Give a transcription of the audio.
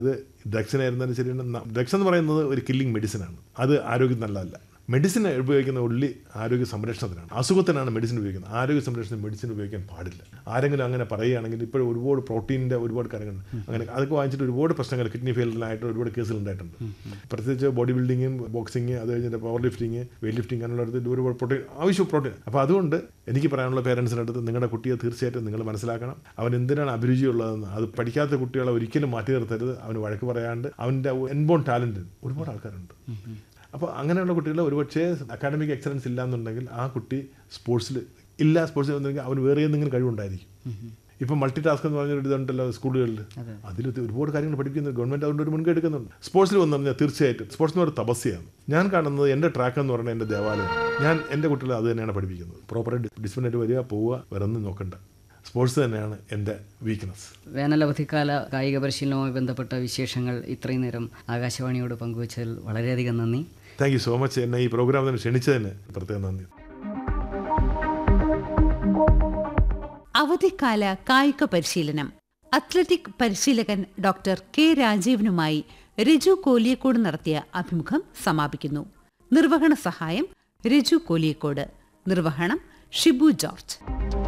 ഇത് ഡ്രഗ്സിനായിരുന്നാലും ശരി ഡ്രഗ്സ് എന്ന് പറയുന്നത് ഒരു കില്ലിംഗ് മെഡിസിനാണ് അത് ആരോഗ്യം നല്ലതല്ല മെഡിസിൻ ഉപയോഗിക്കുന്ന ഉള്ളി ആരോഗ്യ സംരക്ഷണത്തിനാണ് അസുഖത്തിനാണ് മെഡിസിൻ ഉപയോഗിക്കുന്നത് ആരോഗ്യ സംരക്ഷണത്തിന് മെഡിസിൻ ഉപയോഗിക്കാൻ പാടില്ല ആരെങ്കിലും അങ്ങനെ പറയുകയാണെങ്കിൽ ഇപ്പോൾ ഒരുപാട് പ്രോട്ടീൻ്റെ ഒരുപാട് കാര്യങ്ങളുണ്ട് അങ്ങനെ അതൊക്കെ വാങ്ങിച്ചിട്ട് ഒരുപാട് പ്രശ്നങ്ങൾ കിഡ്നി ഫെയിലിയറായിട്ട് ഒരുപാട് കേസുകൾ ഉണ്ടായിട്ടുണ്ട് പ്രത്യേകിച്ച് ബോഡി ബിൽഡിങ്ങും ബോക്സിങ് അത് കഴിഞ്ഞിട്ട് പവർ ലിഫ്റ്റിംഗ് വെയിറ്റ് ലിഫ്റ്റിംഗ് അങ്ങനെയുള്ള ഒരുപാട് പ്രോട്ടീൻ ആവശ്യം പ്രോട്ടീൻ അപ്പോൾ അതുകൊണ്ട് എനിക്ക് പറയാനുള്ള പേരൻസിനടുത്ത് നിങ്ങളുടെ കുട്ടിയെ തീർച്ചയായിട്ടും നിങ്ങൾ മനസ്സിലാക്കണം അവൻ എന്തിനാണ് അഭിരുചിയുള്ളതെന്ന് അത് പഠിക്കാത്ത കുട്ടികളെ ഒരിക്കലും മാറ്റി നിർത്തരുത് അവന് വഴക്ക് പറയാണ്ട് അവൻ്റെ എൻബോൺ ടാലൻറ്റ് ഒരുപാട് ആൾക്കാരുണ്ട് അപ്പോൾ അങ്ങനെയുള്ള കുട്ടികൾ ഒരുപക്ഷേ അക്കാഡമിക് എക്സലൻസ് ഇല്ല എന്നുണ്ടെങ്കിൽ ആ കുട്ടി സ്പോർട്സിൽ ഇല്ല സ്പോർട്സിൽ വന്നെങ്കിൽ അവന് വേറെ എന്തെങ്കിലും കഴിവുണ്ടായിരിക്കും ഇപ്പം മൾട്ടി ടാസ്ക് എന്ന് പറഞ്ഞൊരു ഇതുണ്ടല്ലോ സ്കൂളുകളിൽ അതിൽ ഒരുപാട് കാര്യങ്ങൾ പഠിക്കുന്നത് ഗവൺമെൻറ് അതുകൊണ്ട് ഒരു മുൻകൈ എടുക്കുന്നുണ്ട് സ്പോർട്സിൽ വന്നു പറഞ്ഞാൽ തീർച്ചയായിട്ടും സ്പോർട്സ് എന്ന് ഒരു തപസ്യയാണ് ഞാൻ കാണുന്നത് എൻ്റെ ട്രാക്ക് എന്ന് പറയുന്നത് എൻ്റെ ദേവാലയം ഞാൻ എൻ്റെ കുട്ടികളെ അത് തന്നെയാണ് പഠിപ്പിക്കുന്നത് പ്രോപ്പറായിട്ട് ഡിസിപ്ലിനായിട്ട് വരിക പോവുക വേറൊന്നും നോക്കണ്ട സ്പോർട്സ് തന്നെയാണ് എൻ്റെ വീക്ക്നെസ് വേനലവധിക്കാല കായിക പരിശീലനവുമായി ബന്ധപ്പെട്ട വിശേഷങ്ങൾ ഇത്രയും നേരം ആകാശവാണിയോട് പങ്കുവച്ചതിൽ വളരെയധികം നന്ദി താങ്ക് യു സോ മച്ച് എന്നെ ഈ പ്രോഗ്രാമിന് ക്ഷണിച്ചതിന് പ്രത്യേകം നന്ദി അവധിക്കാല കായിക പരിശീലനം അത്ലറ്റിക് പരിശീലകൻ ഡോക്ടർ കെ രാജീവനുമായി രജു കോലിയക്കോട് നടത്തിയ അഭിമുഖം സമാപിക്കുന്നു നിർവഹണ സഹായം രജു കോലിയക്കോട് നിർവഹണം ഷിബു ജോർജ്